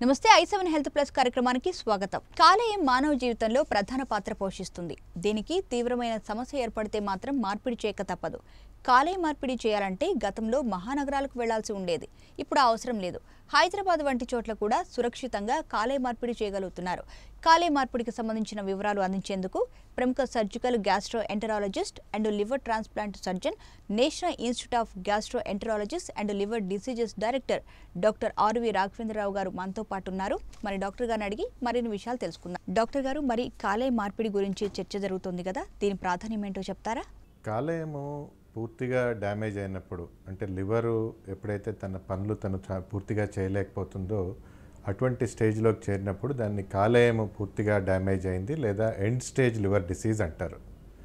నమస్తే I seven health plus కార్యక్రమానికి స్వాగతం కాలేయం మానవ జీవితంలో ప్రధాన పాత్ర పోషిస్తుంది దీనికి తీవ్రమైన సమస్య ఏర్పడితే మాత్రం మార్పిడి చేయక తప్పదు కాలేయ మార్పిడి చేయాలంటే గతంలో మహానగరాలకు వెళ్లాల్సి ఉండేది ఇప్పుడు ఆ అవసరం లేదు హైదరాబాద్ వంటి చోట్ల కూడా సురక్షితంగా కాలేయ మార్పిడి చేయగలుగుతున్నారు కాలేయ మార్పిడికి సంబంధించిన వివరాలు అందించేందుకు ప్రముఖ surgical gastroenterologist and liver transplant surgeon national institute of gastroenterologist and liver diseases director doctor R V Raghavendra Rao గారు మనతో పాటు ఉన్నారు మరి డాక్టర్ గారిని అడిగి మరిన్ని విషయాలు తెలుసుకుందాం డాక్టర్ గారు మరి కాలేయ మార్పిడి గురించి చర్చ జరుగుతుంది కదా దీని ప్రాధాన్యం ఏంటో చెప్తారా కాలేయము పూర్తిగా డ్యామేజ్ అయినప్పుడు అంటే లివరు ఎప్పుడైతే తన పనులు తను చా- పూర్తిగా చేయలేకపోతుందో అటువంటి స్టేజ్లోకి చేరినప్పుడు దాన్ని కాలేయము పూర్తిగా డ్యామేజ్ అయింది లేదా ఎండ్ స్టేజ్ లివర్ డిసీజ్ అంటారు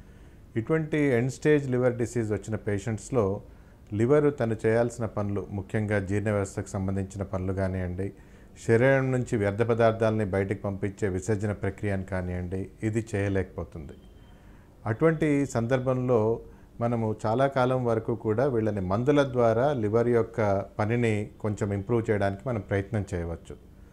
ఇటువంటి ఎండ్ స్టేజ్ లివర్ డిసీజ్ వచ్చిన పేషెంట్స్లో లివర్ తను చేయాల్సిన పనులు ముఖ్యంగా జీర్ణ వ్యవస్థకు సంబంధించిన పనులు కానివ్వండి శరీరం నుంచి వ్యర్థ పదార్థాలని బయటకు పంపించే విసర్జన ప్రక్రియను కానివ్వండి ఇది చేయలేకపోతుంది అటువంటి సందర్భంలో మనము చాలా కాలం వరకు కూడా వీళ్ళని మందుల ద్వారా లివర్ యొక్క పనిని కొంచెం ఇంప్రూవ్ చేయడానికి మనం ప్రయత్నం చేయవచ్చు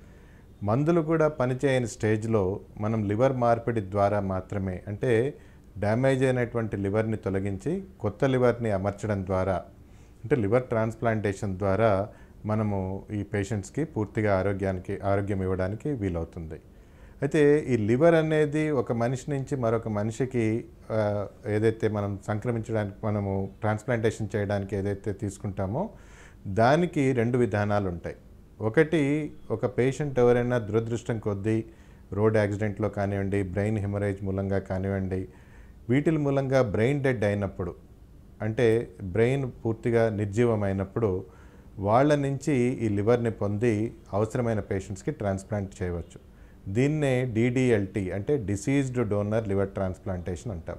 మందులు కూడా పనిచేయని స్టేజ్లో మనం లివర్ మార్పిడి ద్వారా మాత్రమే అంటే డ్యామేజ్ అయినటువంటి లివర్ని తొలగించి కొత్త లివర్ని అమర్చడం ద్వారా అంటే లివర్ ట్రాన్స్ప్లాంటేషన్ ద్వారా మనము ఈ పేషెంట్స్కి పూర్తిగా ఆరోగ్యానికి ఆరోగ్యం ఇవ్వడానికి వీలవుతుంది అయితే ఈ లివర్ అనేది ఒక మనిషి నుంచి మరొక మనిషికి ఆ, ఏదైతే మనం సంక్రమించడానికి మనము ట్రాన్స్ప్లాంటేషన్ చేయడానికి ఏదైతే తీసుకుంటామో దానికి రెండు విధానాలు ఉంటాయి ఒకటి ఒక పేషెంట్ ఎవరైనా దురదృష్టం కొద్దీ రోడ్ యాక్సిడెంట్లో కానివ్వండి బ్రెయిన్ హెమరేజ్ మూలంగా కానివ్వండి వీటి మూలంగా బ్రెయిన్ డెడ్ అయినప్పుడు అంటే బ్రెయిన్ పూర్తిగా నిర్జీవమైనప్పుడు వాళ్ళ నుంచి ఈ లివర్ని పొంది అవసరమైన పేషెంట్స్కి ట్రాన్స్ప్లాంట్ చేయవచ్చు దీన్నే డిడిఎల్టీ అంటే డిసీజ్డ్ డోనర్ లివర్ ట్రాన్స్ప్లాంటేషన్ అంటాం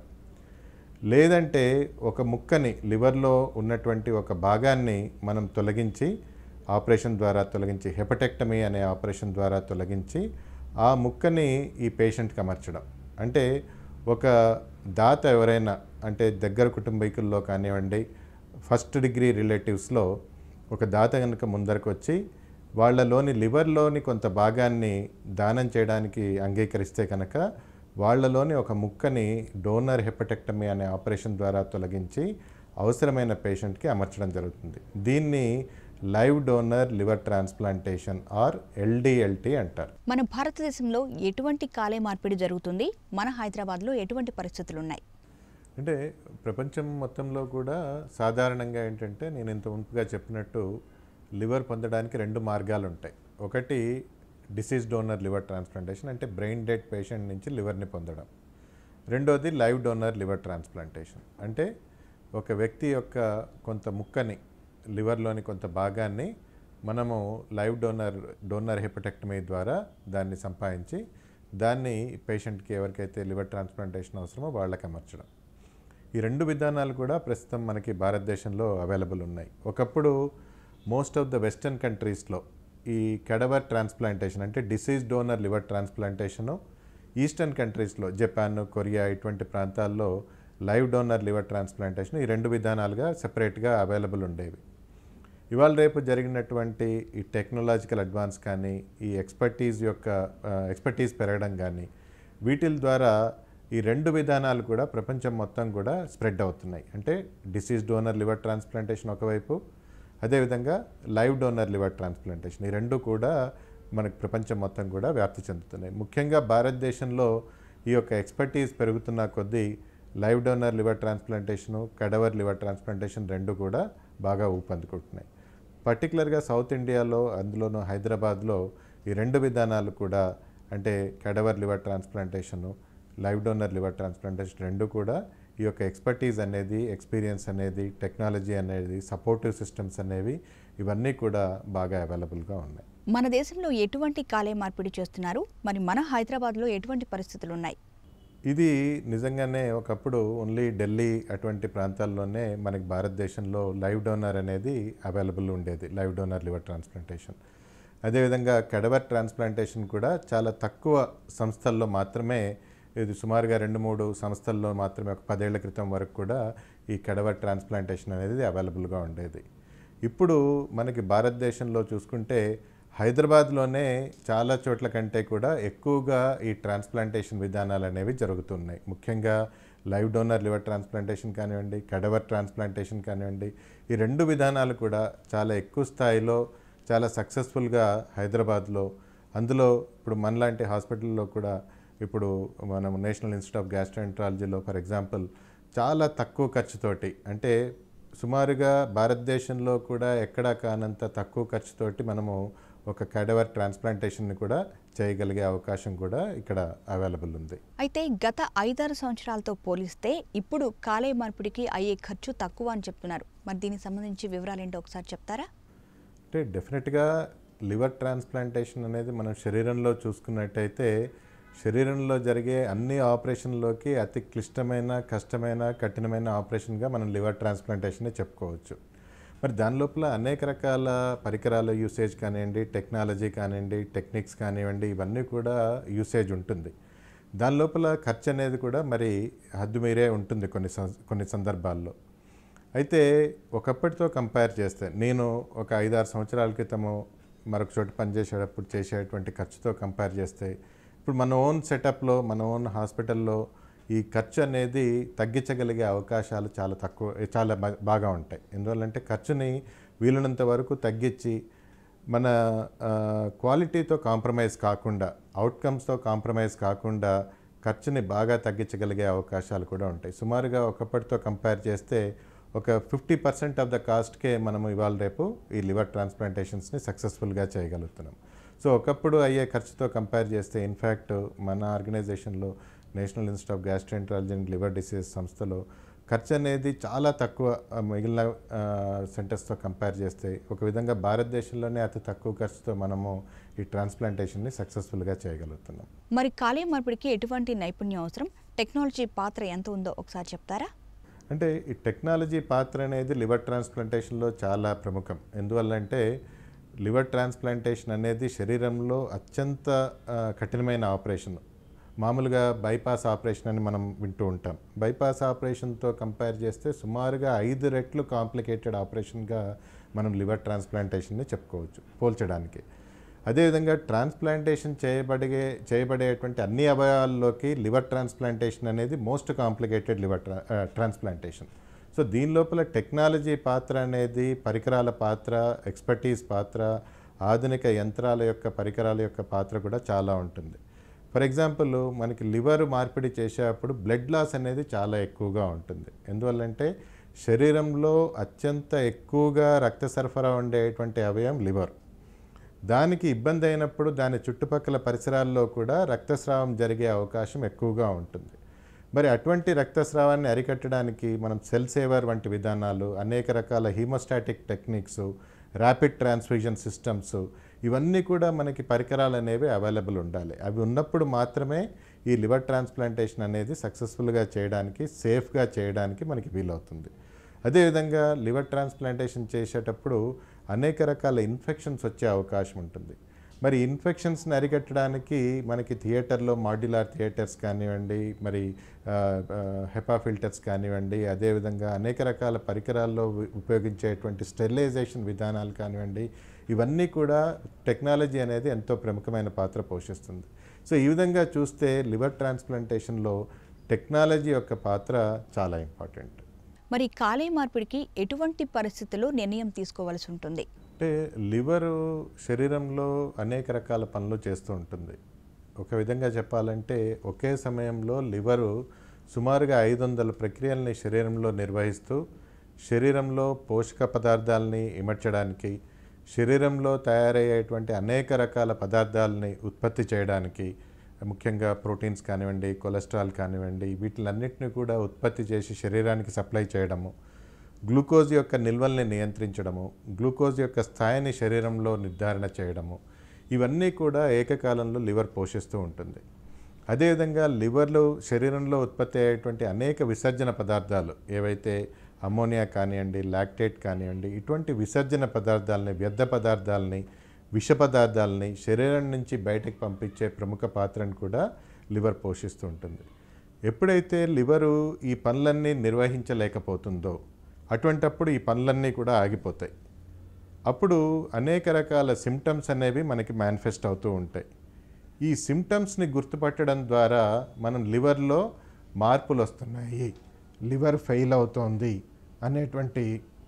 లేదంటే ఒక ముక్కని లివర్లో ఉన్నటువంటి ఒక భాగాన్ని మనం తొలగించి ఆపరేషన్ ద్వారా తొలగించి హెపటెక్టమీ అనే ఆపరేషన్ ద్వారా తొలగించి ఆ ముక్కని ఈ పేషెంట్కి అమర్చడం అంటే ఒక దాత ఎవరైనా అంటే దగ్గర కుటుంబీకుల్లో కానివ్వండి ఫస్ట్ డిగ్రీ రిలేటివ్స్లో ఒక దాత కనుక ముందరకు వచ్చి వాళ్ళలోని లివర్లోని కొంత భాగాన్ని దానం చేయడానికి అంగీకరిస్తే కనుక వాళ్ళలోని ఒక ముక్కని డోనర్ హెపటెక్టమీ అనే ఆపరేషన్ ద్వారా తొలగించి అవసరమైన పేషెంట్కి అమర్చడం జరుగుతుంది దీన్ని live donor liver transplantation or LDLT అంటారు మన భారతదేశంలో ఎటువంటి కాలేయ మార్పిడి జరుగుతుంది మన హైదరాబాద్లో ఎటువంటి పరిస్థితులు ఉన్నాయి అంటే ప్రపంచం మొత్తంలో కూడా సాధారణంగా ఏంటంటే నేను ఇంత ముందుగా చెప్పినట్టు లివర్ పొందడానికి రెండు మార్గాలు ఉంటాయి ఒకటి డిసీజ్ డోనర్ లివర్ ట్రాన్స్ప్లాంటేషన్ అంటే బ్రెయిన్ డెడ్ పేషెంట్ నుంచి లివర్ని పొందడం రెండోది లైవ్ డోనర్ లివర్ ట్రాన్స్ప్లాంటేషన్ అంటే ఒక వ్యక్తి యొక్క కొంత ముక్కని లివర్లోని కొంత భాగాన్ని మనము లైవ్ డోనర్ డోనర్ హెపటెక్టమీ ద్వారా దాన్ని సంపాదించి దాన్ని పేషెంట్కి ఎవరికైతే లివర్ ట్రాన్స్ప్లాంటేషన్ అవసరమో వాళ్ళకి అమర్చడం ఈ రెండు విధానాలు కూడా ప్రస్తుతం మనకి భారతదేశంలో అవైలబుల్ ఉన్నాయి ఒకప్పుడు మోస్ట్ ఆఫ్ ద వెస్టర్న్ కంట్రీస్లో ఈ కెడవర్ ట్రాన్స్ప్లాంటేషన్ అంటే disease donor liver transplantation eastern కంట్రీస్లో జపాన్ కొరియా ఇటువంటి ప్రాంతాల్లో లైవ్ డోనర్ లివర్ ట్రాన్స్ప్లాంటేషన్ ఈ రెండు విధానాలుగా సెపరేట్గా అవైలబుల్ ఉండేవి ఇవాళ రేపు జరిగినటువంటి ఈ టెక్నాలజికల్ అడ్వాన్స్ కానీ ఈ ఎక్స్పర్టీస్ యొక్క ఎక్స్పర్టీస్ పెరగడం కానీ వీటి ద్వారా ఈ రెండు విధానాలు కూడా ప్రపంచం మొత్తం కూడా స్ప్రెడ్ అవుతున్నాయి అంటే డిసీజ్ డోనర్ లివర్ ట్రాన్స్ప్లాంటేషన్ ఒకవైపు అదేవిధంగా లైవ్ డోనర్ లివర్ ట్రాన్స్ప్లాంటేషన్ ఈ రెండు కూడా మనకు ప్రపంచం మొత్తం కూడా వ్యాప్తి చెందుతున్నాయి ముఖ్యంగా భారతదేశంలో ఈ యొక్క ఎక్స్పర్టీస్ పెరుగుతున్న కొద్దీ live donor liver transplantation cadaver liver transplantation రెండు కూడా బాగా ఊపందుకుంటున్నాయి పర్టికులర్గా సౌత్ ఇండియాలో అందులోనూ హైదరాబాద్లో ఈ రెండు విధానాలు కూడా అంటే cadaver liver transplantation live donor liver transplantation రెండు కూడా ఈ యొక్క ఎక్స్పర్టీస్ అనేది ఎక్స్పీరియన్స్ అనేది టెక్నాలజీ అనేది సపోర్టివ్ సిస్టమ్స్ అనేవి ఇవన్నీ కూడా బాగా అవైలబుల్గా ఉన్నాయి మన దేశంలో ఎటువంటి కాలేయ మార్పిడి చేస్తున్నారు మరి మన హైదరాబాద్లో ఎటువంటి పరిస్థితులు ఉన్నాయి ఇది నిజంగానే ఒకప్పుడు ఓన్లీ ఢిల్లీ అటువంటి ప్రాంతాల్లోనే మనకి భారతదేశంలో లైవ్ డోనర్ అనేది అవైలబుల్ ఉండేది లైవ్ డోనర్ లివర్ ట్రాన్స్ప్లాంటేషన్ అదేవిధంగా కెడవర్ ట్రాన్స్ప్లాంటేషన్ కూడా చాలా తక్కువ సంస్థల్లో మాత్రమే ఇది సుమారుగా రెండు మూడు సంస్థల్లో మాత్రమే ఒక పదేళ్ల క్రితం వరకు కూడా ఈ కెడవర్ ట్రాన్స్ప్లాంటేషన్ అనేది అవైలబుల్గా ఉండేది ఇప్పుడు మనకి భారతదేశంలో చూసుకుంటే హైదరాబాద్లోనే చాలా చోట్ల కంటే కూడా ఎక్కువగా ఈ ట్రాన్స్ప్లాంటేషన్ విధానాలు అనేవి జరుగుతున్నాయి ముఖ్యంగా లైవ్ డోనర్ లివర్ ట్రాన్స్ప్లాంటేషన్ కానివ్వండి కడవర్ ట్రాన్స్ప్లాంటేషన్ కానివ్వండి ఈ రెండు విధానాలు కూడా చాలా ఎక్కువ స్థాయిలో చాలా సక్సెస్ఫుల్గా హైదరాబాద్లో అందులో ఇప్పుడు మనలాంటి హాస్పిటల్లో కూడా ఇప్పుడు మనం నేషనల్ ఇన్స్టిట్యూట్ ఆఫ్ గ్యాస్ట్రోఎంట్రాలజీలో ఫర్ ఎగ్జాంపుల్ చాలా తక్కువ ఖర్చుతోటి అంటే సుమారుగా భారతదేశంలో కూడా ఎక్కడా కానంత తక్కువ ఖర్చుతోటి మనము ఒక కడవర్ ట్రాన్స్ప్లాంటేషన్ని కూడా చేయగలిగే అవకాశం కూడా ఇక్కడ అవైలబుల్ ఉంది అయితే గత ఐదారు సంవత్సరాలతో పోలిస్తే ఇప్పుడు కాలేయ మార్పిడికి అయ్యే ఖర్చు తక్కువ అని చెప్తున్నారు మరి దీనికి సంబంధించి వివరాలేంటో ఒకసారి చెప్తారా అంటే డెఫినెట్గా లివర్ ట్రాన్స్ప్లాంటేషన్ అనేది మనం శరీరంలో చూసుకున్నట్టయితే శరీరంలో జరిగే అన్ని ఆపరేషన్లోకి అతి క్లిష్టమైన కష్టమైన కఠినమైన ఆపరేషన్గా మనం లివర్ ట్రాన్స్ప్లాంటేషన్ చెప్పుకోవచ్చు మరి దాని లోపల అనేక రకాల పరికరాల యూసేజ్ కానివ్వండి టెక్నాలజీ కానివ్వండి టెక్నిక్స్ కానివ్వండి ఇవన్నీ కూడా యూసేజ్ ఉంటుంది దాని లోపల ఖర్చు అనేది కూడా మరి హద్దు మీరే ఉంటుంది కొన్ని సం- కొన్ని సందర్భాల్లో అయితే ఒకప్పటితో కంపేర్ చేస్తే నేను ఒక ఐదారు సంవత్సరాల క్రితము మరొక చోట పనిచేసేటప్పుడు చేసేటువంటి ఖర్చుతో కంపేర్ చేస్తే ఇప్పుడు మన ఓన్ సెటప్లో మన ఓన్ హాస్పిటల్లో ఈ ఖర్చు అనేది తగ్గించగలిగే అవకాశాలు చాలా తక్కువ చాలా బా- బాగా ఉంటాయి ఎందువల్లంటే ఖర్చుని వీలున్నంత వరకు తగ్గించి మన ఆ, క్వాలిటీతో కాంప్రమైజ్ కాకుండా అవుట్కమ్స్తో కాంప్రమైజ్ కాకుండా ఖర్చుని బాగా తగ్గించగలిగే అవకాశాలు కూడా ఉంటాయి సుమారుగా ఒకప్పటితో కంపేర్ చేస్తే ఒక ఫిఫ్టీ పర్సెంట్ ఆఫ్ ద కాస్ట్కే మనము ఇవాళ రేపు ఈ లివర్ ట్రాన్స్ప్లాంటేషన్స్ని సక్సెస్ఫుల్గా చేయగలుగుతున్నాం సో ఒకప్పుడు అయ్యే ఖర్చుతో కంపేర్ చేస్తే ఇన్ఫ్యాక్ట్ మన ఆర్గనైజేషన్లో national institute of gastroenterology and liver disease సంస్థలో ఖర్చు అనేది చాలా తక్కువ ఆ, మిగిలిన సెంటర్స్తో కంపేర్ చేస్తే ఒక విధంగా భారతదేశంలోనే అతి తక్కువ ఖర్చుతో మనము ఈ ట్రాన్స్ప్లాంటేషన్ని సక్సెస్ఫుల్గా చేయగలుగుతున్నాం మరి కాలేయ మార్పిడికి ఎటువంటి నైపుణ్యం అవసరం టెక్నాలజీ పాత్ర ఎంత ఉందో ఒకసారి చెప్తారా అంటే ఈ టెక్నాలజీ పాత్ర అనేది లివర్ ట్రాన్స్ప్లాంటేషన్లో చాలా ప్రముఖం ఎందువల్లంటే లివర్ ట్రాన్స్ప్లాంటేషన్ అనేది శరీరంలో అత్యంత ఆ, కఠినమైన ఆపరేషన్ మామూలుగా బైపాస్ ఆపరేషన్ అని మనం వింటూ ఉంటాం బైపాస్ ఆపరేషన్తో కంపేర్ చేస్తే సుమారుగా ఐదు రెట్లు కాంప్లికేటెడ్ ఆపరేషన్గా మనం లివర్ ట్రాన్స్ప్లాంటేషన్ని చెప్పుకోవచ్చు పోల్చడానికి అదేవిధంగా ట్రాన్స్ప్లాంటేషన్ చేయబడే చేయబడేటువంటి అన్ని అవయవాల్లోకి లివర్ ట్రాన్స్ప్లాంటేషన్ అనేది మోస్ట్ కాంప్లికేటెడ్ లివర్ ట్రా ట్రాన్స్ప్లాంటేషన్ సో దీని లోపల టెక్నాలజీ పాత్ర అనేది పరికరాల పాత్ర ఎక్స్పర్టీస్ పాత్ర ఆధునిక యంత్రాల యొక్క పరికరాల యొక్క పాత్ర కూడా చాలా ఉంటుంది ఫర్ ఎగ్జాంపుల్ మనకి లివర్ మార్పిడి చేసేటప్పుడు బ్లడ్ లాస్ అనేది చాలా ఎక్కువగా ఉంటుంది ఎందువల్లంటే శరీరంలో అత్యంత ఎక్కువగా రక్త సరఫరా ఉండేటువంటి అవయవం లివర్ దానికి ఇబ్బంది అయినప్పుడు దాని చుట్టుపక్కల పరిసరాల్లో కూడా రక్తస్రావం జరిగే అవకాశం ఎక్కువగా ఉంటుంది మరి అటువంటి రక్తస్రావాన్ని అరికట్టడానికి మనం సెల్ సేవర్ వంటి విధానాలు అనేక రకాల hemostatic techniques rapid transfusion systems ఇవన్నీ కూడా మనకి పరికరాలు అనేవి అవైలబుల్ ఉండాలి అవి ఉన్నప్పుడు మాత్రమే ఈ లివర్ ట్రాన్స్ప్లాంటేషన్ అనేది సక్సెస్ఫుల్గా చేయడానికి సేఫ్గా చేయడానికి మనకి వీలవుతుంది అదేవిధంగా లివర్ ట్రాన్స్ప్లాంటేషన్ చేసేటప్పుడు అనేక రకాల ఇన్ఫెక్షన్స్ వచ్చే అవకాశం ఉంటుంది మరి ఇన్ఫెక్షన్స్ని అరికట్టడానికి మనకి థియేటర్లో మాడ్యులార్ థియేటర్స్ కానివ్వండి మరి హెపా ఫిల్టర్స్ కానివ్వండి అదేవిధంగా అనేక రకాల పరికరాల్లో ఉ- ఉపయోగించేటువంటి స్టెరిలైజేషన్ విధానాలు కానివ్వండి ఇవన్నీ కూడా టెక్నాలజీ అనేది ఎంతో ప్రముఖమైన పాత్ర పోషిస్తుంది సో ఈ విధంగా చూస్తే లివర్ ట్రాన్స్ప్లాంటేషన్లో టెక్నాలజీ యొక్క పాత్ర చాలా ఇంపార్టెంట్ మరి కాలేయ మార్పిడికి ఎటువంటి పరిస్థితుల్లో నిర్ణయం తీసుకోవాల్సి ఉంటుంది అంటే లివరు శరీరంలో అనేక రకాల పనులు చేస్తూ ఉంటుంది ఒక విధంగా చెప్పాలంటే ఒకే సమయంలో లివరు సుమారుగా ఐదు వందల ప్రక్రియల్ని శరీరంలో నిర్వహిస్తూ శరీరంలో పోషక పదార్థాలని ఇమర్చడానికి శరీరంలో తయారయ్యేటువంటి అనేక రకాల పదార్థాలని ఉత్పత్తి చేయడానికి ముఖ్యంగా ప్రోటీన్స్ కానివ్వండి కొలెస్ట్రాల్ కానివ్వండి వీటిలన్నిటిని కూడా ఉత్పత్తి చేసి శరీరానికి సప్లై చేయడము గ్లూకోజ్ యొక్క నిల్వల్ని నియంత్రించడము గ్లూకోజ్ యొక్క స్థాయిని శరీరంలో నిర్ధారణ చేయడము ఇవన్నీ కూడా ఏకకాలంలో లివర్ పోషిస్తూ ఉంటుంది అదేవిధంగా లివర్లో శరీరంలో ఉత్పత్తి అయ్యేటువంటి అనేక విసర్జన పదార్థాలు ఏవైతే అమ్మోనియా కానివ్వండి లాక్టేట్ కానివ్వండి ఇటువంటి విసర్జన పదార్థాలని వ్యర్థ పదార్థాలని విష పదార్థాలని శరీరం నుంచి బయటకు పంపించే ప్రముఖ పాత్రను కూడా లివర్ పోషిస్తూ ఉంటుంది ఎప్పుడైతే లివరు ఈ పనులన్నీ నిర్వహించలేకపోతుందో అటువంటప్పుడు ఈ పనులన్నీ కూడా ఆగిపోతాయి అప్పుడు అనేక రకాల సిమ్టమ్స్ అనేవి మనకి మేనిఫెస్ట్ అవుతూ ఉంటాయి ఈ సిమ్టమ్స్ని గుర్తుపట్టడం ద్వారా మనం లివర్లో మార్పులు వస్తున్నాయి లివర్ ఫెయిల్ అవుతోంది అనేటువంటి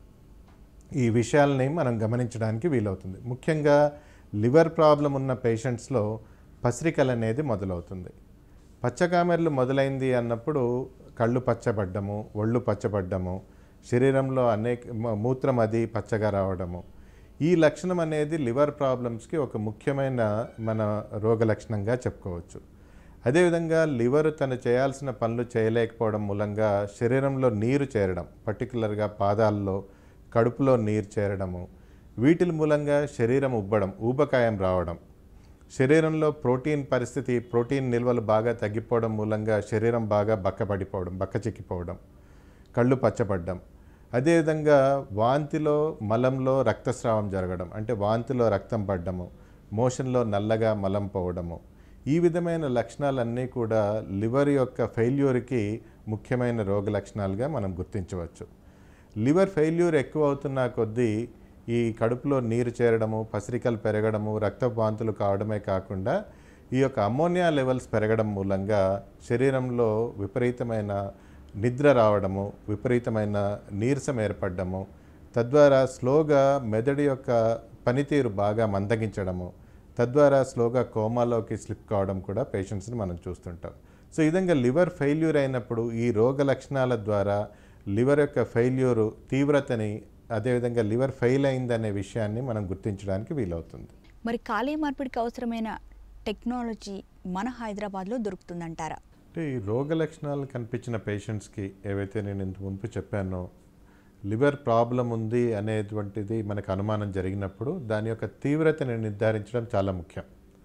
ఈ విషయాల్ని మనం గమనించడానికి వీలవుతుంది ముఖ్యంగా లివర్ ప్రాబ్లం ఉన్న పేషెంట్స్లో పసిరికలు అనేది మొదలవుతుంది పచ్చకామెర్లు మొదలైంది అన్నప్పుడు కళ్ళు పచ్చబడ్డము ఒళ్ళు పచ్చబడ్డము శరీరంలో అనేక మ- మూత్రం అది పచ్చగా రావడము ఈ లక్షణం అనేది లివర్ ప్రాబ్లమ్స్కి ఒక ముఖ్యమైన మన రోగ లక్షణంగా చెప్పుకోవచ్చు అదేవిధంగా లివర్ తను చేయాల్సిన పనులు చేయలేకపోవడం మూలంగా శరీరంలో నీరు చేరడం పర్టికులర్గా పాదాల్లో కడుపులో నీరు చేరడము వీటి మూలంగా శరీరం ఉబ్బడం ఊబకాయం రావడం శరీరంలో ప్రోటీన్ పరిస్థితి ప్రోటీన్ నిల్వలు బాగా తగ్గిపోవడం మూలంగా శరీరం బాగా బక్కపడిపోవడం బక్కచిక్కిపోవడం కళ్ళు పచ్చబడ్డం అదేవిధంగా వాంతిలో మలంలో రక్తస్రావం జరగడం అంటే వాంతిలో రక్తం పడ్డము మోషన్లో నల్లగా మలం పోవడము ఈ విధమైన లక్షణాలన్నీ కూడా లివర్ యొక్క ఫెయిల్యూర్కి ముఖ్యమైన రోగ లక్షణాలుగా మనం గుర్తించవచ్చు లివర్ ఫెయిల్యూర్ ఎక్కువ అవుతున్న కొద్దీ ఈ కడుపులో నీరు చేరడము పసిరికలు పెరగడము రక్త వాంతులు కావడమే కాకుండా ఈ యొక్క అమ్మోనియా లెవెల్స్ పెరగడం మూలంగా శరీరంలో విపరీతమైన నిద్ర రావడము విపరీతమైన నీరసం ఏర్పడము తద్వారా స్లోగా మెదడు యొక్క పనితీరు బాగా మందగించడము తద్వారా స్లోగా కోమాలోకి స్లిప్ కావడం కూడా పేషెంట్స్ని మనం చూస్తుంటాం సో ఈ విధంగా లివర్ ఫెయిల్యూర్ అయినప్పుడు ఈ రోగ లక్షణాల ద్వారా లివర్ యొక్క ఫెయిల్యూరు తీవ్రతని అదేవిధంగా లివర్ ఫెయిల్ అయిందనే విషయాన్ని మనం గుర్తించడానికి వీలవుతుంది మరి కాలేయ మార్పిడికి అవసరమైన టెక్నాలజీ మన హైదరాబాద్లో దొరుకుతుందంటారా అంటే ఈ రోగ లక్షణాలు కనిపించిన పేషెంట్స్కి ఏవైతే నేను ఇంత ముందు చెప్పానో లివర్ ప్రాబ్లం ఉంది అనేటువంటిది మనకు అనుమానం జరిగినప్పుడు దాని యొక్క తీవ్రతని నిర్ధారించడం చాలా ముఖ్యం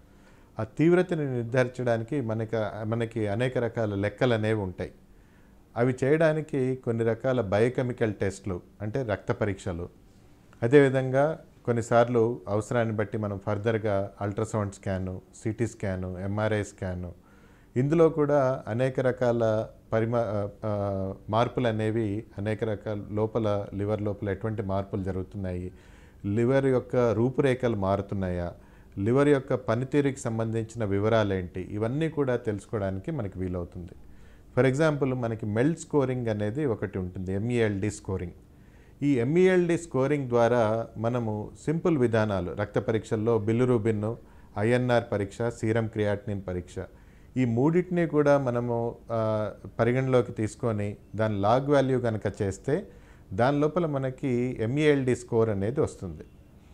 ఆ తీవ్రతని నిర్ధారించడానికి మనకి మనకి అనేక రకాల లెక్కలు అనేవి ఉంటాయి అవి చేయడానికి కొన్ని రకాల బయోకెమికల్ టెస్ట్లు అంటే రక్త పరీక్షలు అదేవిధంగా కొన్నిసార్లు అవసరాన్ని బట్టి మనం ఫర్దర్గా ultrasound scan CT scan MRI scan ఇందులో కూడా అనేక రకాల పరిమా ఆ, ఆ, మార్పులు అనేవి అనేక రకాల లోపల లివర్ లోపల ఎటువంటి మార్పులు జరుగుతున్నాయి లివర్ యొక్క రూపురేఖలు మారుతున్నాయా లివర్ యొక్క పనితీరుకి సంబంధించిన వివరాలు ఏంటి ఇవన్నీ కూడా తెలుసుకోవడానికి మనకి వీలవుతుంది ఫర్ ఎగ్జాంపుల్ మనకి మెల్ట్ స్కోరింగ్ అనేది ఒకటి ఉంటుంది ఎంఈఎల్డి స్కోరింగ్ ఈ ఎంఈఎల్డి స్కోరింగ్ ద్వారా మనము సింపుల్ విధానాలు రక్త పరీక్షల్లో బిల్లురూబిన్ ఐఎన్ఆర్ పరీక్ష సీరం క్రియాటినిన్ పరీక్ష ఈ మూడింటిని కూడా మనము ఆ, పరిగణలోకి తీసుకొని దాని లాగ్ వాల్యూ కనుక చేస్తే దాని లోపల మనకి ఎంఈఎల్డి స్కోర్ అనేది వస్తుంది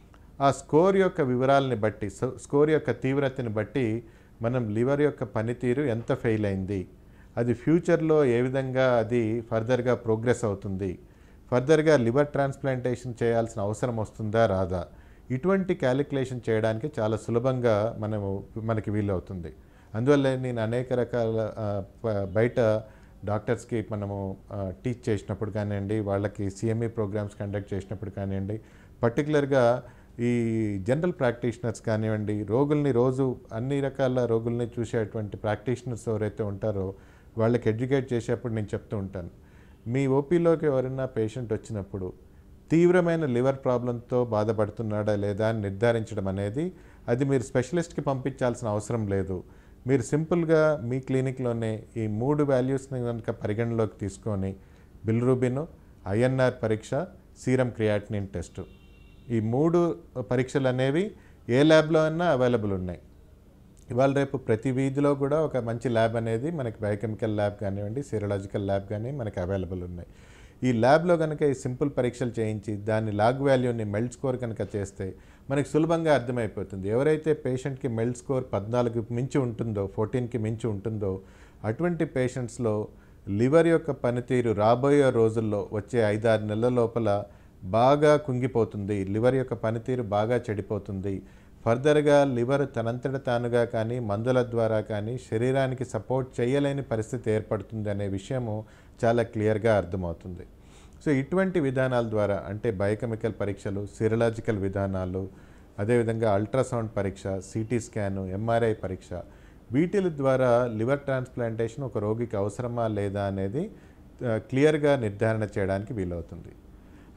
ఆ స్కోర్ యొక్క వివరాలని బట్టి సో- స్కోర్ యొక్క తీవ్రతని బట్టి మనం లివర్ యొక్క పనితీరు ఎంత ఫెయిల్ అయింది అది ఫ్యూచర్లో ఏ విధంగా అది ఫర్దర్గా ప్రోగ్రెస్ అవుతుంది ఫర్దర్గా లివర్ ట్రాన్స్ప్లాంటేషన్ చేయాల్సిన అవసరం వస్తుందా రాదా ఇటువంటి క్యాలిక్యులేషన్ చేయడానికి చాలా సులభంగా మనము మనకి వీలవుతుంది అందువల్ల నేను అనేక రకాల ఆ, ప- బయట డాక్టర్స్కి మనము టీచ్ చేసినప్పుడు కానివ్వండి వాళ్ళకి సిఎంఈ ప్రోగ్రామ్స్ కండక్ట్ చేసినప్పుడు కానివ్వండి పర్టికులర్గా ఈ జనరల్ ప్రాక్టీషనర్స్ కానివ్వండి రోగుల్ని రోజు అన్ని రకాల రోగుల్ని చూసేటువంటి ప్రాక్టీషనర్స్ ఎవరైతే ఉంటారో వాళ్ళకి ఎడ్యుకేట్ చేసేప్పుడు నేను చెప్తూ ఉంటాను మీ ఓపీలోకి ఎవరైనా పేషెంట్ వచ్చినప్పుడు తీవ్రమైన లివర్ ప్రాబ్లంతో బాధపడుతున్నాడా లేదా అని నిర్ధారించడం అనేది అది మీరు స్పెషలిస్ట్కి పంపించాల్సిన అవసరం లేదు మీరు సింపుల్గా మీ క్లినిక్లోనే ఈ మూడు వాల్యూస్ని కనుక పరిగణలోకి తీసుకొని బిల్రూబిన్ ఐఎన్ఆర్ పరీక్ష సీరం క్రియాటినిన్ టెస్ట్ ఈ మూడు పరీక్షలు అనేవి ఏ ల్యాబ్లో అయినా అవైలబుల్ ఉన్నాయి ఇవాళ రేపు ప్రతి వీధిలో కూడా ఒక మంచి ల్యాబ్ అనేది మనకి బయోకెమికల్ ల్యాబ్ కానివ్వండి సీరలాజికల్ ల్యాబ్ కానీ మనకి అవైలబుల్ ఉన్నాయి ఈ ల్యాబ్లో కనుక ఈ సింపుల్ పరీక్షలు చేయించి దాని లాగ్ వాల్యూని మెల్ట్ స్కోర్ కనుక చేస్తే మనకి సులభంగా అర్థమైపోతుంది ఎవరైతే పేషెంట్కి మెల్ట్ స్కోర్ పద్నాలుగు మించి ఉంటుందో ఫోర్టీన్కి మించి ఉంటుందో అటువంటి పేషెంట్స్లో లివర్ యొక్క పనితీరు రాబోయే రోజుల్లో వచ్చే ఐదారు నెలల లోపల బాగా కుంగిపోతుంది లివర్ యొక్క పనితీరు బాగా చెడిపోతుంది ఫర్దర్గా లివర్ తనంతట తానుగా కానీ మందుల ద్వారా కానీ శరీరానికి సపోర్ట్ చేయలేని పరిస్థితి ఏర్పడుతుంది అనే విషయము చాలా క్లియర్గా అర్థమవుతుంది సో ఇటువంటి విధానాల ద్వారా అంటే బయోకెమికల్ పరీక్షలు సిరలాజికల్ విధానాలు అదేవిధంగా అల్ట్రాసౌండ్ పరీక్ష సిటీ స్కాను ఎంఆర్ఐ పరీక్ష వీటిల ద్వారా లివర్ ట్రాన్స్ప్లాంటేషన్ ఒక రోగికి అవసరమా లేదా అనేది ఆ, క్లియర్గా నిర్ధారణ చేయడానికి వీలవుతుంది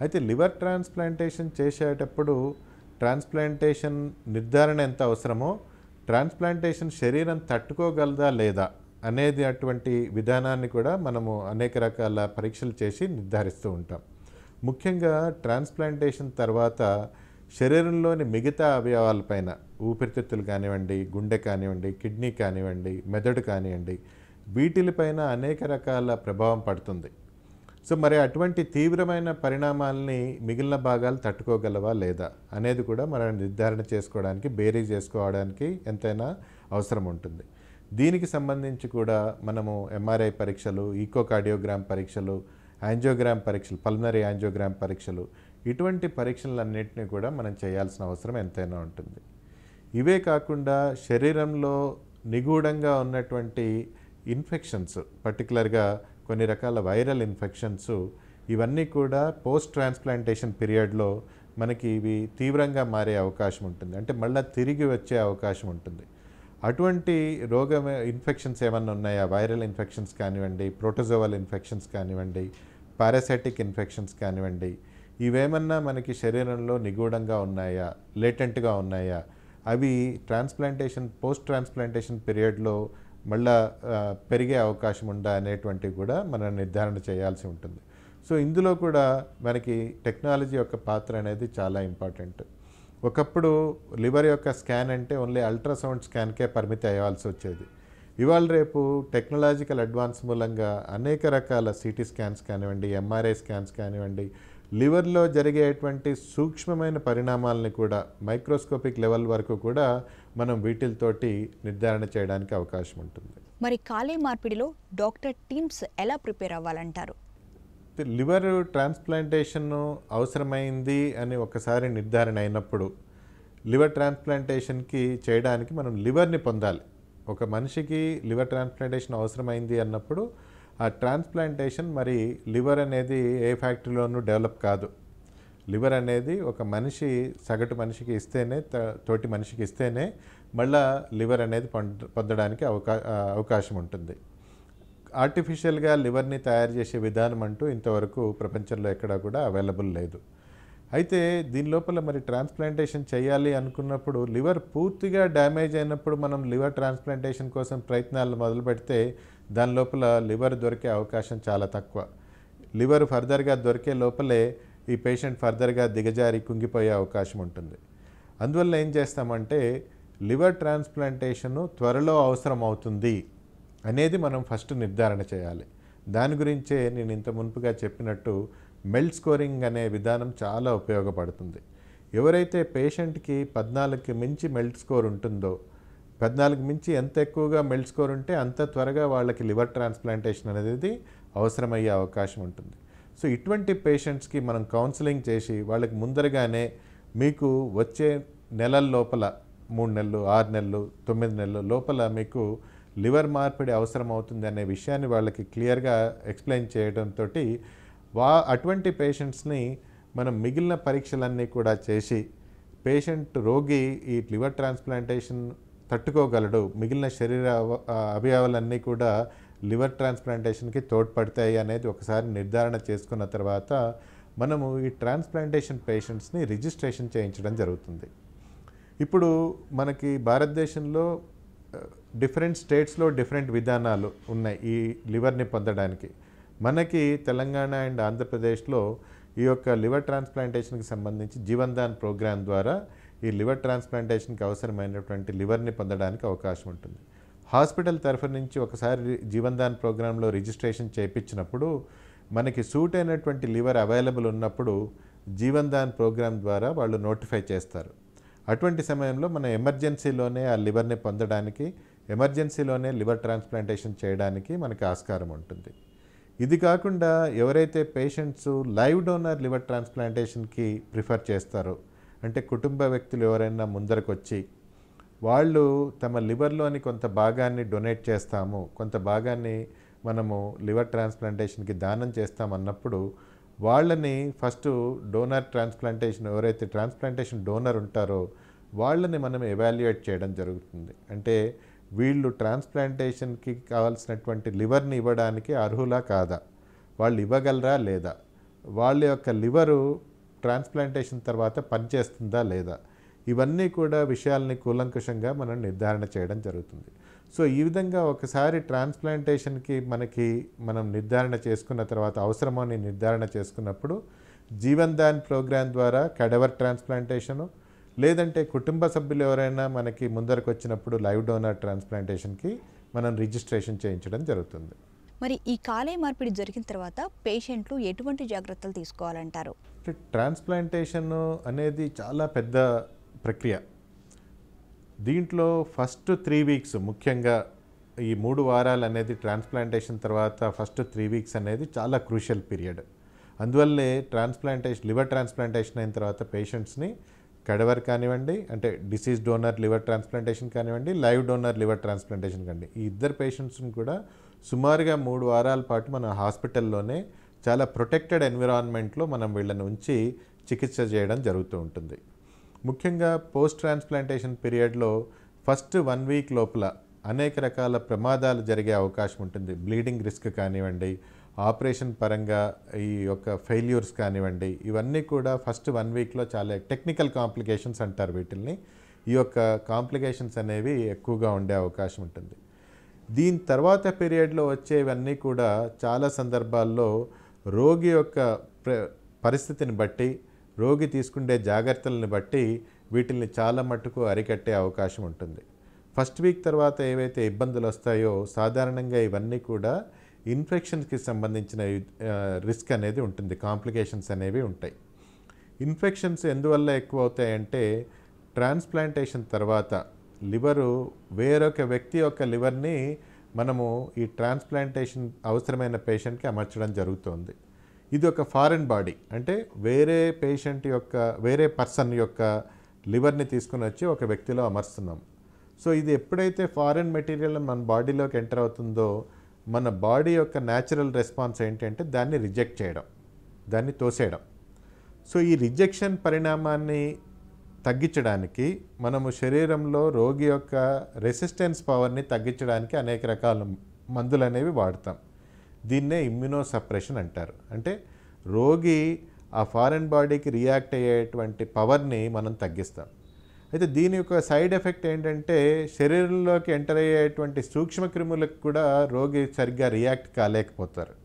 అయితే లివర్ ట్రాన్స్ప్లాంటేషన్ చేసేటప్పుడు ట్రాన్స్ప్లాంటేషన్ నిర్ధారణ ఎంత అవసరమో ట్రాన్స్ప్లాంటేషన్ శరీరం తట్టుకోగలదా లేదా అనేది అటువంటి విధానాన్ని కూడా మనము అనేక రకాల పరీక్షలు చేసి నిర్ధారిస్తూ ఉంటాం ముఖ్యంగా ట్రాన్స్ప్లాంటేషన్ తర్వాత శరీరంలోని మిగతా అవయవాలపైన ఊపిరితిత్తులు కానివ్వండి గుండె కానివ్వండి కిడ్నీ కానివ్వండి మెదడు కానివ్వండి వీటిపైన అనేక రకాల ప్రభావం పడుతుంది సో మరి అటువంటి తీవ్రమైన పరిణామాలని మిగిలిన భాగాలు తట్టుకోగలవా లేదా అనేది కూడా మనం నిర్ధారణ చేసుకోవడానికి బేరీ చేసుకోవడానికి ఎంతైనా అవసరం ఉంటుంది దీనికి సంబంధించి కూడా మనము ఎంఆర్ఐ పరీక్షలు ఈకోకార్డియోగ్రామ్ పరీక్షలు యాంజియోగ్రామ్ పరీక్షలు పల్మనరీ యాంజియోగ్రామ్ పరీక్షలు ఇటువంటి పరీక్షలన్నింటినీ కూడా మనం చేయాల్సిన అవసరం ఎంతైనా ఉంటుంది ఇవే కాకుండా శరీరంలో నిగూఢంగా ఉన్నటువంటి ఇన్ఫెక్షన్స్ పర్టికులర్గా కొన్ని రకాల వైరల్ ఇన్ఫెక్షన్స్ ఇవన్నీ కూడా పోస్ట్ ట్రాన్స్ప్లాంటేషన్ పీరియడ్లో మనకి ఇవి తీవ్రంగా మారే అవకాశం ఉంటుంది అంటే మళ్ళీ తిరిగి వచ్చే అవకాశం ఉంటుంది అటువంటి రోగం ఇన్ఫెక్షన్స్ ఏమన్నా ఉన్నాయా వైరల్ ఇన్ఫెక్షన్స్ కానివ్వండి ప్రోటోజోవల్ ఇన్ఫెక్షన్స్ కానివ్వండి పారాసైటిక్ ఇన్ఫెక్షన్స్ కానివ్వండి ఇవేమన్నా మనకి శరీరంలో నిగూఢంగా ఉన్నాయా లేటెంట్గా ఉన్నాయా అవి ట్రాన్స్ప్లాంటేషన్ పోస్ట్ ట్రాన్స్ప్లాంటేషన్ పీరియడ్లో మళ్ళా ఆ, పెరిగే అవకాశం ఉందా అనేటువంటివి కూడా మనం నిర్ధారణ చేయాల్సి ఉంటుంది సో ఇందులో కూడా మనకి టెక్నాలజీ యొక్క పాత్ర అనేది చాలా ఇంపార్టెంట్ ఒకప్పుడు లివర్ యొక్క స్కాన్ అంటే ఓన్లీ అల్ట్రాసౌండ్ స్కాన్కే పరిమితి అయ్యాల్సి వచ్చేది ఇవాళ రేపు టెక్నాలజికల్ అడ్వాన్స్ మూలంగా అనేక రకాల సిటీ స్కాన్స్ కానివ్వండి ఎంఆర్ఐ స్కాన్స్ కానివ్వండి లివర్లో జరిగేటువంటి సూక్ష్మమైన పరిణామాలని కూడా మైక్రోస్కోపిక్ లెవెల్ వరకు కూడా మనం వీటితోటి నిర్ధారణ చేయడానికి అవకాశం ఉంటుంది మరి కాలేయ మార్పిడిలో డాక్టర్ టీమ్స్ ఎలా ప్రిపేర్ అవ్వాలంటారు లివర్ ట్రాన్స్ప్లాంటేషన్ అవసరమైంది అని ఒకసారి నిర్ధారణ అయినప్పుడు లివర్ ట్రాన్స్ప్లాంటేషన్కి చేయడానికి మనం లివర్ని పొందాలి ఒక మనిషికి లివర్ ట్రాన్స్ప్లాంటేషన్ అవసరమైంది అన్నప్పుడు ఆ ట్రాన్స్ప్లాంటేషన్ మరి లివర్ అనేది ఏ ఫ్యాక్టరీలోనూ డెవలప్ కాదు లివర్ అనేది ఒక మనిషి సగటు మనిషికి ఇస్తేనే త- తోటి మనిషికి ఇస్తేనే మళ్ళా లివర్ అనేది పొంద పొందడానికి అవకా ఆ, అవకాశం ఉంటుంది ఆర్టిఫిషియల్గా లివర్ని తయారు చేసే విధానం అంటూ ఇంతవరకు ప్రపంచంలో ఎక్కడా కూడా అవైలబుల్ లేదు అయితే దీని లోపల మరి ట్రాన్స్ప్లాంటేషన్ చేయాలి అనుకున్నప్పుడు లివర్ పూర్తిగా డ్యామేజ్ అయినప్పుడు మనం లివర్ ట్రాన్స్ప్లాంటేషన్ కోసం ప్రయత్నాలు మొదలు పెడితే దాని లోపల లివర్ దొరికే అవకాశం చాలా తక్కువ లివర్ ఫర్దర్గా దొరికే లోపలే ఈ పేషెంట్ ఫర్దర్గా దిగజారి కుంగిపోయే అవకాశం ఉంటుంది అందువల్ల ఏం చేస్తామంటే లివర్ ట్రాన్స్ప్లాంటేషన్ త్వరలో అవసరం అవుతుంది అనేది మనం ఫస్ట్ నిర్ధారణ చేయాలి దాని గురించే నేను ఇంత మునుపుగా చెప్పినట్టు మెల్ట్ స్కోరింగ్ అనే విధానం చాలా ఉపయోగపడుతుంది ఎవరైతే పేషెంట్కి పద్నాలుగుకి మించి మెల్ట్ స్కోర్ ఉంటుందో పద్నాలుగు మించి ఎంత ఎక్కువగా మెల్ట్ స్కోర్ ఉంటే అంత త్వరగా వాళ్ళకి లివర్ ట్రాన్స్ప్లాంటేషన్ అనేది అవసరమయ్యే అవకాశం ఉంటుంది సో ఇటువంటి పేషెంట్స్కి మనం కౌన్సిలింగ్ చేసి వాళ్ళకి ముందరగానే మీకు వచ్చే నెలల లోపల మూడు నెలలు ఆరు నెలలు తొమ్మిది నెలలు లోపల మీకు లివర్ మార్పిడి అవసరం అవుతుంది అనే విషయాన్ని వాళ్ళకి క్లియర్గా ఎక్స్ప్లెయిన్ చేయడంతో వా అటువంటి పేషెంట్స్ని మనం మిగిలిన పరీక్షలన్నీ కూడా చేసి పేషెంట్ రోగి ఈ లివర్ ట్రాన్స్ప్లాంటేషన్ తట్టుకోగలడు మిగిలిన శరీర అవ- ఆ, అవయవాలన్నీ కూడా లివర్ ట్రాన్స్ప్లాంటేషన్కి తోడ్పడతాయి అనేది ఒకసారి నిర్ధారణ చేసుకున్న తర్వాత మనము ఈ ట్రాన్స్ప్లాంటేషన్ పేషెంట్స్ని రిజిస్ట్రేషన్ చేయించడం జరుగుతుంది ఇప్పుడు మనకి భారతదేశంలో డిఫరెంట్ స్టేట్స్లో డిఫరెంట్ విధానాలు ఉన్నాయి ఈ లివర్ని పొందడానికి మనకి తెలంగాణ అండ్ ఆంధ్రప్రదేశ్లో ఈ యొక్క లివర్ ట్రాన్స్ప్లాంటేషన్కి సంబంధించి జీవన్ దాన్ ప్రోగ్రామ్ ద్వారా ఈ లివర్ ట్రాన్స్ప్లాంటేషన్కి అవసరమైనటువంటి లివర్ని పొందడానికి అవకాశం ఉంటుంది హాస్పిటల్ తరఫు నుంచి ఒకసారి జీవన్ దాన్ ప్రోగ్రాంలో రిజిస్ట్రేషన్ చేయించినప్పుడు మనకి సూట్ అయినటువంటి లివర్ అవైలబుల్ ఉన్నప్పుడు జీవన్ దాన్ ప్రోగ్రామ్ ద్వారా వాళ్ళు నోటిఫై చేస్తారు అటువంటి సమయంలో మన ఎమర్జెన్సీలోనే ఆ లివర్ని పొందడానికి ఎమర్జెన్సీలోనే లివర్ ట్రాన్స్ప్లాంటేషన్ చేయడానికి మనకి ఆస్కారం ఉంటుంది ఇది కాకుండా ఎవరైతే పేషెంట్స్ లైవ్ డోనర్ లివర్ ట్రాన్స్ప్లాంటేషన్కి ప్రిఫర్ చేస్తారో అంటే కుటుంబ వ్యక్తులు ఎవరైనా ముందరకు వచ్చి వాళ్ళు తమ లివర్లోని కొంత భాగాన్ని డొనేట్ చేస్తాము కొంత భాగాన్ని మనము లివర్ ట్రాన్స్ప్లాంటేషన్కి దానం చేస్తామన్నప్పుడు వాళ్ళని ఫస్ట్ డోనర్ ట్రాన్స్ప్లాంటేషన్ ఎవరైతే ట్రాన్స్ప్లాంటేషన్ డోనర్ ఉంటారో వాళ్ళని మనం ఎవాల్యుయేట్ చేయడం జరుగుతుంది అంటే వీళ్ళు ట్రాన్స్ప్లాంటేషన్కి కావాల్సినటువంటి లివర్ని ఇవ్వడానికి అర్హులా కాదా వాళ్ళు ఇవ్వగలరా లేదా వాళ్ళ యొక్క లివరు ట్రాన్స్ప్లాంటేషన్ తర్వాత పనిచేస్తుందా లేదా ఇవన్నీ కూడా విషయాల్ని కూలంకుషంగా మనం నిర్ధారణ చేయడం జరుగుతుంది సో ఈ విధంగా ఒకసారి ట్రాన్స్ప్లాంటేషన్కి మనకి మనం నిర్ధారణ చేసుకున్న తర్వాత అవసరమని నిర్ధారణ చేసుకున్నప్పుడు జీవన్ దాన్ ప్రోగ్రాం ద్వారా కడవర్ ట్రాన్స్ప్లాంటేషను లేదంటే కుటుంబ సభ్యులు ఎవరైనా మనకి ముందరకు వచ్చినప్పుడు లైవ్ డోనర్ ట్రాన్స్ప్లాంటేషన్కి మనం రిజిస్ట్రేషన్ చేయించడం జరుగుతుంది మరి ఈ కాలేయ మార్పిడి జరిగిన తర్వాత పేషెంట్లు ఎటువంటి జాగ్రత్తలు తీసుకోవాలంటారు ట్రాన్స్ప్లాంటేషన్ అనేది చాలా పెద్ద ప్రక్రియ దీంట్లో ఫస్ట్ త్రీ వీక్స్ ముఖ్యంగా ఈ మూడు వారాలు అనేది ట్రాన్స్ప్లాంటేషన్ తర్వాత ఫస్ట్ త్రీ వీక్స్ అనేది చాలా క్రూషియల్ పీరియడ్ అందువల్లే ట్రాన్స్ప్లాంటేషన్ లివర్ ట్రాన్స్ప్లాంటేషన్ అయిన తర్వాత పేషెంట్స్ని కడవర్ కానివ్వండి అంటే డిసీజ్ డోనర్ లివర్ ట్రాన్స్ప్లాంటేషన్ కానివ్వండి లైవ్ డోనర్ లివర్ ట్రాన్స్ప్లాంటేషన్ కానివ్వండి ఈ ఇద్దరు పేషెంట్స్ని కూడా సుమారుగా మూడు వారాల పాటు మన హాస్పిటల్లోనే చాలా ప్రొటెక్టెడ్ ఎన్విరాన్మెంట్లో మనం వీళ్ళని ఉంచి చికిత్స చేయడం జరుగుతూ ఉంటుంది ముఖ్యంగా పోస్ట్ ట్రాన్స్ప్లాంటేషన్ పీరియడ్లో ఫస్ట్ వన్ వీక్ లోపల అనేక రకాల ప్రమాదాలు జరిగే అవకాశం ఉంటుంది బ్లీడింగ్ రిస్క్ కానివ్వండి ఆపరేషన్ పరంగా ఈ యొక్క ఫెయిల్యూర్స్ కానివ్వండి ఇవన్నీ కూడా ఫస్ట్ వన్ వీక్లో చాలా టెక్నికల్ కాంప్లికేషన్స్ అంటారు వీటిల్ని ఈ యొక్క కాంప్లికేషన్స్ అనేవి ఎక్కువగా ఉండే అవకాశం ఉంటుంది దీని తర్వాత పీరియడ్లో వచ్చేవన్నీ కూడా చాలా సందర్భాల్లో రోగి యొక్క ప్ర- పరిస్థితిని బట్టి రోగి తీసుకునే జాగ్రత్తలను బట్టి వీటిని చాలా మట్టుకు అరికట్టే అవకాశం ఉంటుంది ఫస్ట్ వీక్ తర్వాత ఏవైతే ఇబ్బందులు వస్తాయో సాధారణంగా ఇవన్నీ కూడా ఇన్ఫెక్షన్స్కి సంబంధించిన రిస్క్ అనేది ఉంటుంది కాంప్లికేషన్స్ అనేవి ఉంటాయి ఇన్ఫెక్షన్స్ ఎందువల్ల ఎక్కువ అవుతాయంటే ట్రాన్స్ప్లాంటేషన్ తర్వాత లివరు వేరొక వ్యక్తి యొక్క లివర్ని మనము ఈ ట్రాన్స్ప్లాంటేషన్ అవసరమైన పేషెంట్కి అమర్చడం జరుగుతుంది ఇది ఒక ఫారెన్ బాడీ అంటే వేరే పేషెంట్ యొక్క వేరే పర్సన్ యొక్క లివర్ని తీసుకుని వచ్చి ఒక వ్యక్తిలో అమర్స్తున్నాం సో ఇది ఎప్పుడైతే ఫారెన్ మెటీరియల్ మన బాడీలోకి ఎంటర్ అవుతుందో మన బాడీ యొక్క న్యాచురల్ రెస్పాన్స్ ఏంటంటే దాన్ని రిజెక్ట్ చేయడం దాన్ని తోసేయడం సో ఈ రిజెక్షన్ పరిణామాన్ని తగ్గించడానికి మనము శరీరంలో రోగి యొక్క రెసిస్టెన్స్ పవర్ని తగ్గించడానికి అనేక రకాల మందులు అనేవి వాడతాం దీన్నే ఇమ్యునో సప్రెషన్ అంటారు అంటే రోగి ఆ ఫారెన్ బాడీకి రియాక్ట్ అయ్యేటువంటి పవర్ని మనం తగ్గిస్తాం అయితే దీని యొక్క సైడ్ ఎఫెక్ట్ ఏంటంటే శరీరంలోకి ఎంటర్ అయ్యేటువంటి సూక్ష్మక్రిములకు కూడా రోగి సరిగ్గా రియాక్ట్ కాలేకపోతారు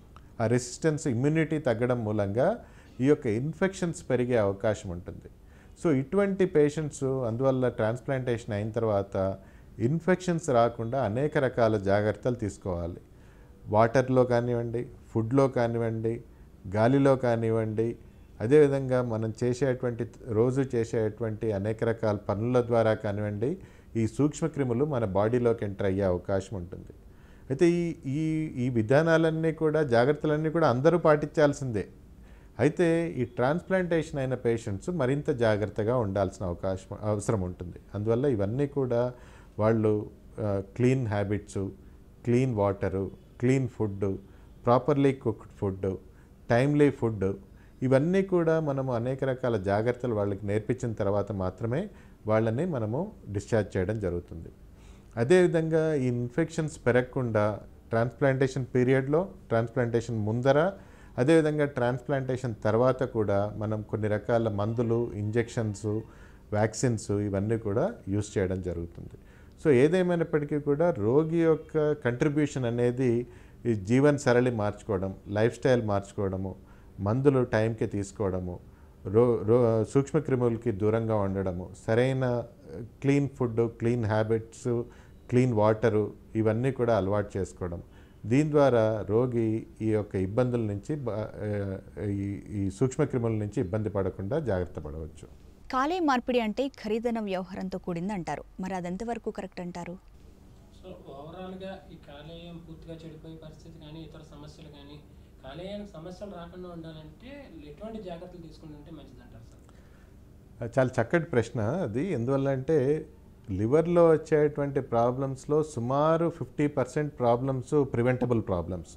ఆ రెసిస్టెన్స్ ఇమ్యూనిటీ తగ్గడం మూలంగా ఈ యొక్క ఇన్ఫెక్షన్స్ పెరిగే అవకాశం ఉంటుంది సో ఇటువంటి పేషెంట్స్ అందువల్ల ట్రాన్స్ప్లాంటేషన్ అయిన తర్వాత ఇన్ఫెక్షన్స్ రాకుండా అనేక రకాల జాగ్రత్తలు తీసుకోవాలి వాటర్లో కానివ్వండి ఫుడ్లో కానివ్వండి గాలిలో కానివ్వండి అదేవిధంగా మనం చేసేటువంటి రోజు చేసేటువంటి అనేక రకాల పనుల ద్వారా కానివ్వండి ఈ సూక్ష్మక్రిములు మన బాడీలోకి ఎంటర్ అయ్యే అవకాశం ఉంటుంది అయితే ఈ ఈ ఈ విధానాలన్నీ కూడా జాగ్రత్తలన్నీ కూడా అందరూ పాటించాల్సిందే అయితే ఈ ట్రాన్స్ప్లాంటేషన్ అయిన పేషెంట్స్ మరింత జాగ్రత్తగా ఉండాల్సిన అవకాశం అవసరం ఉంటుంది అందువల్ల ఇవన్నీ కూడా వాళ్ళు clean habits clean water clean food properly cooked food timely food ఇవన్నీ కూడా మనము అనేక రకాల జాగ్రత్తలు వాళ్ళకి నేర్పించిన తర్వాత మాత్రమే వాళ్ళని మనము డిశ్చార్జ్ చేయడం జరుగుతుంది అదేవిధంగా ఈ ఇన్ఫెక్షన్స్ పెరగకుండా ట్రాన్స్ప్లాంటేషన్ పీరియడ్లో ట్రాన్స్ప్లాంటేషన్ ముందర అదేవిధంగా ట్రాన్స్ప్లాంటేషన్ తర్వాత కూడా మనం కొన్ని రకాల మందులు ఇంజెక్షన్స్ వ్యాక్సిన్స్ ఇవన్నీ కూడా యూస్ చేయడం జరుగుతుంది సో ఏదేమైనప్పటికీ కూడా రోగి యొక్క కంట్రిబ్యూషన్ అనేది ఈ జీవన సరళి మార్చుకోవడం లైఫ్ స్టైల్ మార్చుకోవడము మందులు టైంకి తీసుకోవడము రో రో సూక్ష్మక్రిములకి దూరంగా ఉండడము సరైన clean food clean habits clean water ఇవన్నీ కూడా అలవాటు చేసుకోవడం దీని ద్వారా రోగి ఈ యొక్క ఇబ్బందుల నుంచి బ- ఆ, ఈ ఈ సూక్ష్మక్రిముల నుంచి ఇబ్బంది పడకుండా జాగ్రత్త పడవచ్చు కాలేయ మార్పిడి అంటే ఖరీదైన వ్యవహారంతో కూడింది అంటారు మరి అదెంతవరకు కరెక్ట్ అంటారు సో ఓవరాల్గా ఈ కాలేయం పూర్తిగా చెడిపోయే పరిస్థితి కానీ ఇతర సమస్యలు కానీ కాలేయానికి సమస్యలు రాకుండా ఉండాలంటే ఎటువంటి జాగ్రత్తలు తీసుకుంటుంటే మంచిది అంటారు సార్ చాలా చక్కటి ప్రశ్న అది ఎందువల్ల అంటే లివర్లో వచ్చేటువంటి ప్రాబ్లమ్స్లో సుమారు fifty percent problems preventable problems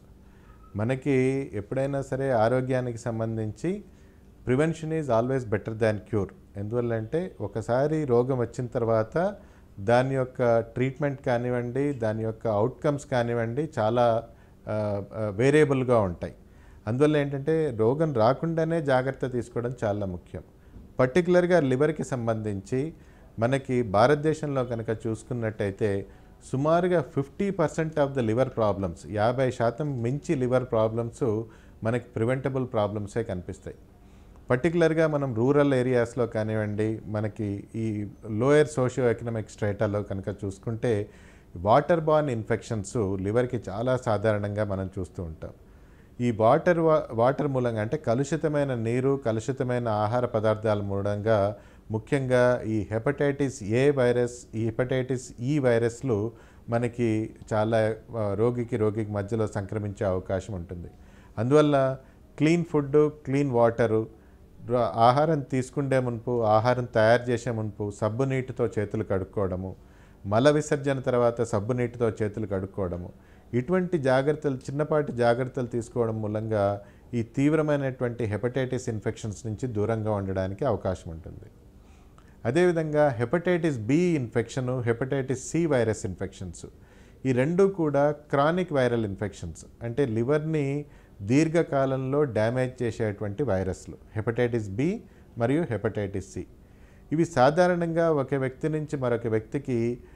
మనకి ఎప్పుడైనా సరే ఆరోగ్యానికి సంబంధించి prevention is always better than cure ఎందువల్ల అంటే ఒకసారి రోగం వచ్చిన తర్వాత దాని యొక్క ట్రీట్మెంట్ కానివ్వండి దాని యొక్క అవుట్కమ్స్ కానివ్వండి చాలా వేరియబుల్గా ఉంటాయి అందువల్ల ఏంటంటే రోగం రాకుండానే జాగ్రత్త తీసుకోవడం చాలా ముఖ్యం పర్టికులర్గా లివర్కి సంబంధించి మనకి భారతదేశంలో కనుక చూసుకున్నట్టయితే సుమారుగా fifty percent of the liver problems యాభై శాతం మించి లివర్ ప్రాబ్లమ్స్ మనకి ప్రివెంటబుల్ ప్రాబ్లమ్సే కనిపిస్తాయి పర్టికులర్గా మనం రూరల్ ఏరియాస్లో కానివ్వండి మనకి ఈ లోయర్ సోషియో ఎకనామిక్ స్ట్రేటాలో కనుక చూసుకుంటే వాటర్ బార్న్ ఇన్ఫెక్షన్స్ లివర్కి చాలా సాధారణంగా మనం చూస్తూ ఉంటాం ఈ వాటర్ వా- వాటర్ మూలంగా అంటే కలుషితమైన నీరు కలుషితమైన ఆహార పదార్థాల మూలంగా ముఖ్యంగా ఈ హెపటైటిస్ ఏ వైరస్ ఈ హెపటైటిస్ ఈ వైరస్లు మనకి చాలా ఆ, రోగికి రోగికి మధ్యలో సంక్రమించే అవకాశం ఉంటుంది అందువల్ల క్లీన్ ఫుడ్ క్లీన్ వాటరు ర- ఆహారం తీసుకుండే మునుపు ఆహారం తయారు చేసే మునుపు సబ్బు నీటితో చేతులు కడుక్కోవడము మల విసర్జన తర్వాత సబ్బు నీటితో చేతులు కడుక్కోవడము ఇటువంటి జాగ్రత్తలు చిన్నపాటి జాగ్రత్తలు తీసుకోవడం మూలంగా ఈ తీవ్రమైనటువంటి హెపటైటిస్ ఇన్ఫెక్షన్స్ నుంచి దూరంగా ఉండడానికి అవకాశం ఉంటుంది అదేవిధంగా hepatitis B infection hepatitis C virus infections ఈ రెండు కూడా క్రానిక్ వైరల్ ఇన్ఫెక్షన్స్ అంటే లివర్ని దీర్ఘకాలంలో డ్యామేజ్ చేసేటువంటి వైరస్లు హెపటైటిస్ బి మరియు హెపటైటిస్ సి ఇవి సాధారణంగా ఒక వ్యక్తి నుంచి మరొక వ్యక్తికి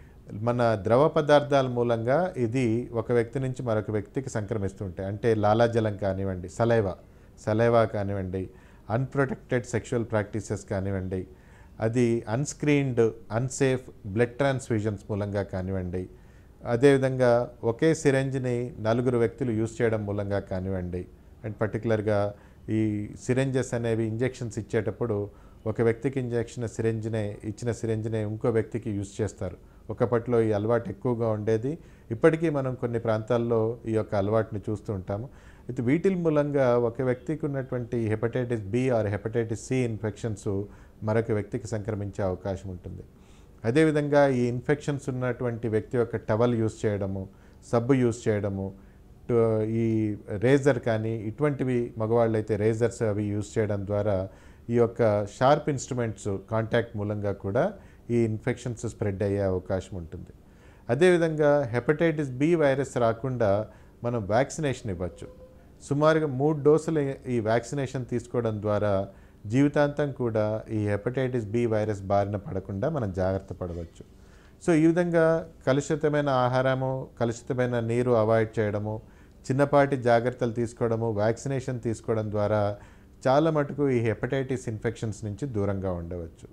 మన ద్రవ పదార్థాల మూలంగా ఇది ఒక వ్యక్తి నుంచి మరొక వ్యక్తికి సంక్రమిస్తుంటాయి అంటే లాలాజలం కానివ్వండి సలైవా సలైవా కానివ్వండి అన్ప్రొటెక్టెడ్ సెక్షువల్ ప్రాక్టీసెస్ కానివ్వండి అది అన్స్క్రీన్డ్ అన్సేఫ్ బ్లడ్ ట్రాన్స్ఫ్యూజన్స్ మూలంగా కానివ్వండి అదేవిధంగా ఒకే సిరెంజ్ని నలుగురు వ్యక్తులు యూజ్ చేయడం మూలంగా కానివ్వండి అండ్ పర్టికులర్గా ఈ సిరెంజెస్ అనేవి ఇంజెక్షన్స్ ఇచ్చేటప్పుడు ఒక వ్యక్తికి ఇంజెక్షన్ సిరెంజ్నే ఇచ్చిన సిరెంజ్నే ఇంకో వ్యక్తికి యూజ్ చేస్తారు ఒకప్పట్లో ఈ అలవాటు ఎక్కువగా ఉండేది ఇప్పటికీ మనం కొన్ని ప్రాంతాల్లో ఈ యొక్క అలవాటుని చూస్తూ ఉంటాము అయితే వీటి మూలంగా ఒక వ్యక్తికి ఉన్నటువంటి hepatitis B or hepatitis C infections మరొక వ్యక్తికి సంక్రమించే అవకాశం ఉంటుంది అదేవిధంగా ఈ ఇన్ఫెక్షన్స్ ఉన్నటువంటి వ్యక్తి యొక్క టవల్ యూస్ చేయడము సబ్బు యూస్ చేయడము టు- ఈ రేజర్ కానీ ఇటువంటివి మగవాళ్ళు అయితే రేజర్స్ అవి యూస్ చేయడం ద్వారా ఈ యొక్క షార్ప్ ఇన్స్ట్రుమెంట్స్ కాంటాక్ట్ మూలంగా కూడా ఈ ఇన్ఫెక్షన్స్ స్ప్రెడ్ అయ్యే అవకాశం ఉంటుంది అదేవిధంగా హెపటైటిస్ బి వైరస్ రాకుండా మనం వ్యాక్సినేషన్ ఇవ్వచ్చు సుమారుగా మూడు డోసులు ఈ వ్యాక్సినేషన్ తీసుకోవడం ద్వారా జీవితాంతం కూడా ఈ హెపటైటిస్ బి వైరస్ బారిన పడకుండా మనం జాగ్రత్త పడవచ్చు సో ఈ విధంగా కలుషితమైన ఆహారము కలుషితమైన నీరు అవాయిడ్ చేయడము చిన్నపాటి జాగ్రత్తలు తీసుకోవడము వ్యాక్సినేషన్ తీసుకోవడం ద్వారా చాలా మటుకు ఈ హెపటైటిస్ ఇన్ఫెక్షన్స్ నుంచి దూరంగా ఉండవచ్చు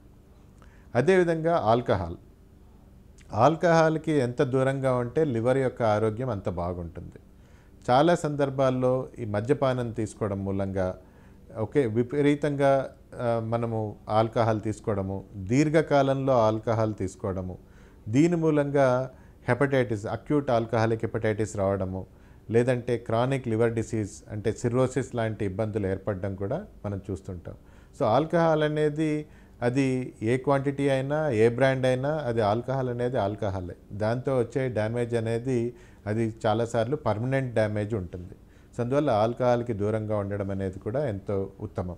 అదేవిధంగా ఆల్కహాల్ ఆల్కహాల్కి ఎంత దూరంగా ఉంటే లివర్ యొక్క ఆరోగ్యం అంత బాగుంటుంది చాలా సందర్భాల్లో ఈ మద్యపానం తీసుకోవడం మూలంగా ఒకే విపరీతంగా ఆ, మనము ఆల్కహాల్ తీసుకోవడము దీర్ఘకాలంలో ఆల్కహాల్ తీసుకోవడము దీని మూలంగా హెపటైటిస్ అక్యూట్ ఆల్కహాలిక్ హెపటైటిస్ రావడము లేదంటే క్రానిక్ లివర్ డిసీజ్ అంటే సిర్రోసిస్ లాంటి ఇబ్బందులు ఏర్పడడం కూడా మనం చూస్తుంటాం సో ఆల్కహాల్ అనేది అది ఏ క్వాంటిటీ అయినా ఏ బ్రాండ్ అయినా అది ఆల్కహాల్ అనేది ఆల్కహాలే దాంతో వచ్చే డ్యామేజ్ అనేది అది చాలాసార్లు పర్మనెంట్ డ్యామేజ్ ఉంటుంది సో అందువల్ల ఆల్కహాల్కి దూరంగా ఉండడం అనేది కూడా ఎంతో ఉత్తమం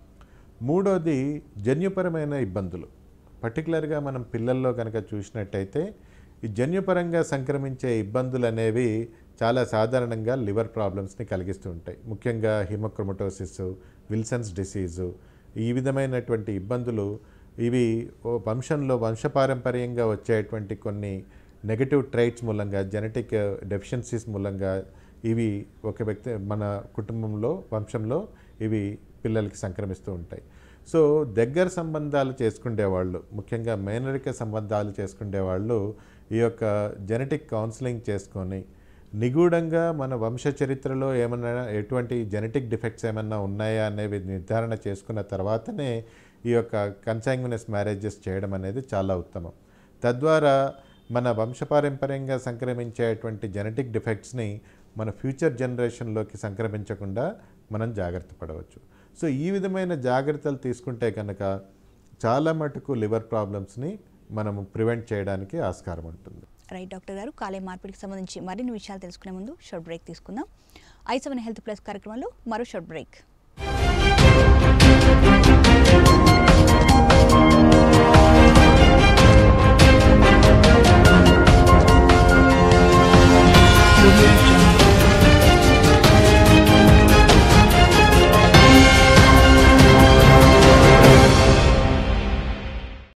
మూడోది జన్యుపరమైన ఇబ్బందులు పర్టికులర్గా మనం పిల్లల్లో కనుక చూసినట్టయితే ఈ జన్యుపరంగా సంక్రమించే ఇబ్బందులు అనేవి చాలా సాధారణంగా లివర్ ప్రాబ్లమ్స్ని కలిగిస్తూ ఉంటాయి ముఖ్యంగా హిమోక్రోమటోసిస్ విల్సన్స్ డిసీజు ఈ విధమైనటువంటి ఇబ్బందులు ఇవి ఓ వంశంలో వంశపారంపర్యంగా వచ్చేటువంటి కొన్ని నెగటివ్ ట్రైట్స్ మూలంగా జెనెటిక్ డెఫిషియన్సీస్ మూలంగా ఇవి ఒక వ్యక్తి మన కుటుంబంలో వంశంలో ఇవి పిల్లలకి సంక్రమిస్తూ ఉంటాయి సో దగ్గర సంబంధాలు చేసుకునేవాళ్ళు ముఖ్యంగా మేనరిక సంబంధాలు చేసుకునేవాళ్ళు ఈ యొక్క జెనెటిక్ కౌన్సిలింగ్ చేసుకొని నిగూఢంగా మన వంశ చరిత్రలో ఏమన్నా ఎటువంటి జెనెటిక్ డిఫెక్ట్స్ ఏమన్నా ఉన్నాయా అనేవి నిర్ధారణ చేసుకున్న తర్వాతనే ఈ యొక్క కన్సాంగ్యునస్ మ్యారేజెస్ చేయడం అనేది చాలా ఉత్తమం తద్వారా మన వంశపారంపర్యంగా సంక్రమించేటువంటి జెనెటిక్ డిఫెక్ట్స్ని మన ఫ్యూచర్ జనరేషన్లోకి సంక్రమించకుండా మనం జాగ్రత్త పడవచ్చు సో ఈ విధమైన జాగ్రత్తలు తీసుకుంటే కనుక చాలా మటుకు లివర్ ప్రాబ్లమ్స్ని మనము ప్రివెంట్ చేయడానికి ఆస్కారం ఉంటుంది రైట్ డాక్టర్ గారు కాలేయ మార్పిడికి సంబంధించి మరిన్ని విషయాలు తెలుసుకునే ముందు షార్ట్ బ్రేక్ తీసుకుందాం ఐ సెవెన్ హెల్త్ ప్లస్ కార్యక్రమంలో మరో షార్ట్ బ్రేక్